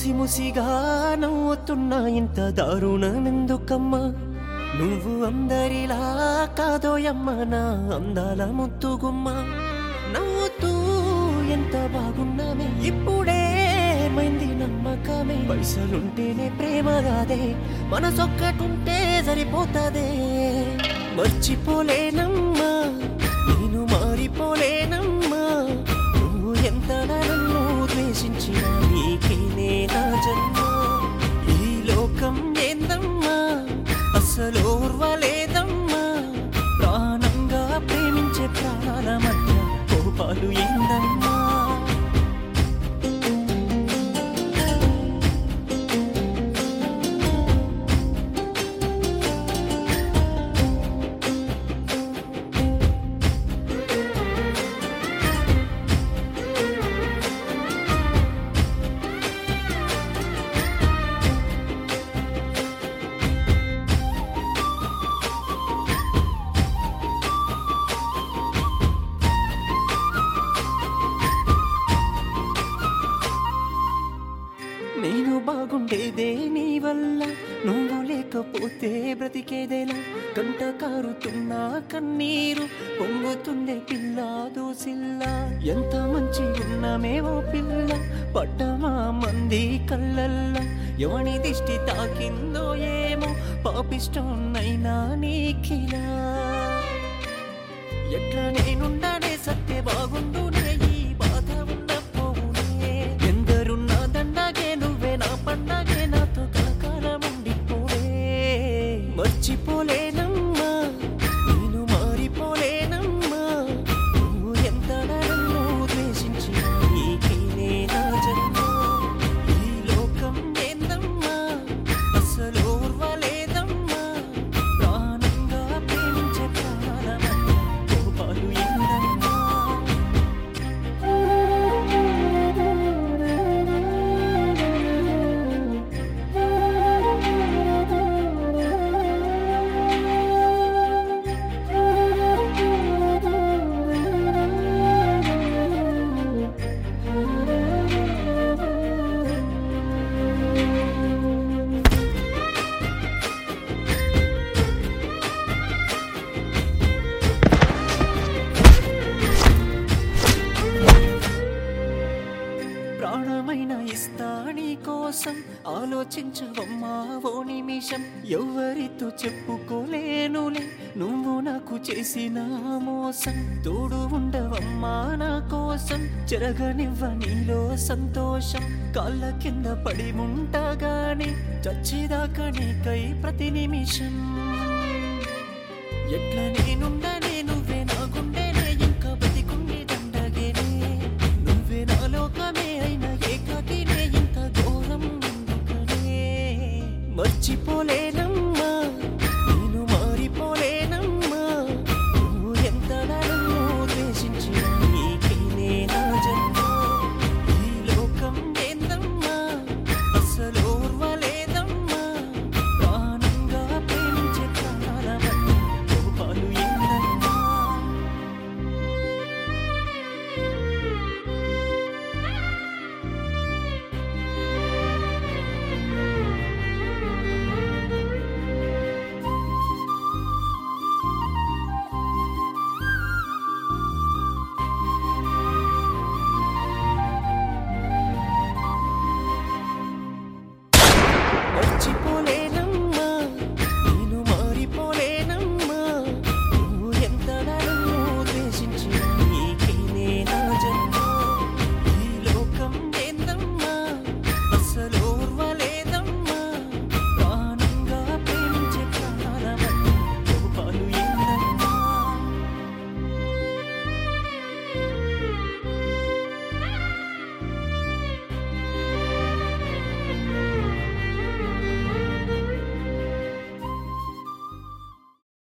ముసి ముసిగా నవ్వుతున్నా ఇంత దారుణమెందుకమ్మా నువ్వు అందరిలా కాదోయమ్మ నా అందాల ముద్దుగుమ్మ నవ్వుతూ ఎంత బాగున్నామే ఇప్పుడే మైంది నమ్మకమే పైసలుంటేనే ప్రేమ కాదే మనసొక్కటుంటే సరిపోతదే మర్చిపోలేనమ్మా నేను మారిపోలేనమ్మా నువ్వు ఎంత నన్ను ద్వేషించినా నీకేనే నా జన్మ ఈ లోకం ఏందమ్మా అసలు ఓర్వలేదమ్మా ప్రాణంగా ప్రేమించే ప్రాణాల మధ్య కోపాలు ఏందమ్మా నేను బాగుండేదే నీ వల్ల నువ్వు లేకపోతే బ్రతికేదేలా కంట కారుతున్నా కన్నీరు పొంగుతుండే పిల్ల దోసిల్లా ఎంత మంచి ఉన్నామేవో పిల్ల పడ్డమా మంది కళ్ళల్లా ఎవని దిష్టి తాకిందో ఏమో పాపిష్టోన్నైనా నీకిలా ఎట్లా నేనుండానే సత్య బాగుండునే ఈ బాధ ఉండపోవునే ఎందరున్నా దండగే నువ్వే నా పండగే నాతో కలకాలం ఉండిపోవే మర్చిపోలేనమ్మా నేను మారిపోలేనమ్మా నువ్వు ఎంత నన్ను ద్వేషించినా నీకేనే నా జన్మ ఈ లోకం ఏందమ్మా అసలు ఓర్వలేదమ్మా ప్రాణంగా ప్రేమించే ప్రాణాల మధ్య కోపాలు ఏందమ్మా ప్రాణమైన ఇస్తా నీ కోసం ఆలోచించవమ్మా ఓ నిమిషం ఎవరితో చెప్పుకోలేనులే నువ్వు నాకు చేసిన మోసం తోడు ఉండవమ్మా నా కోసం చెరగనివ్వ నీలో సంతోషం కాళ్ళ కింద పడి ఉంటాగాని చచ్చిదాకా నీకై ప్రతి నిమిషం ఎట్లా నేనుండనే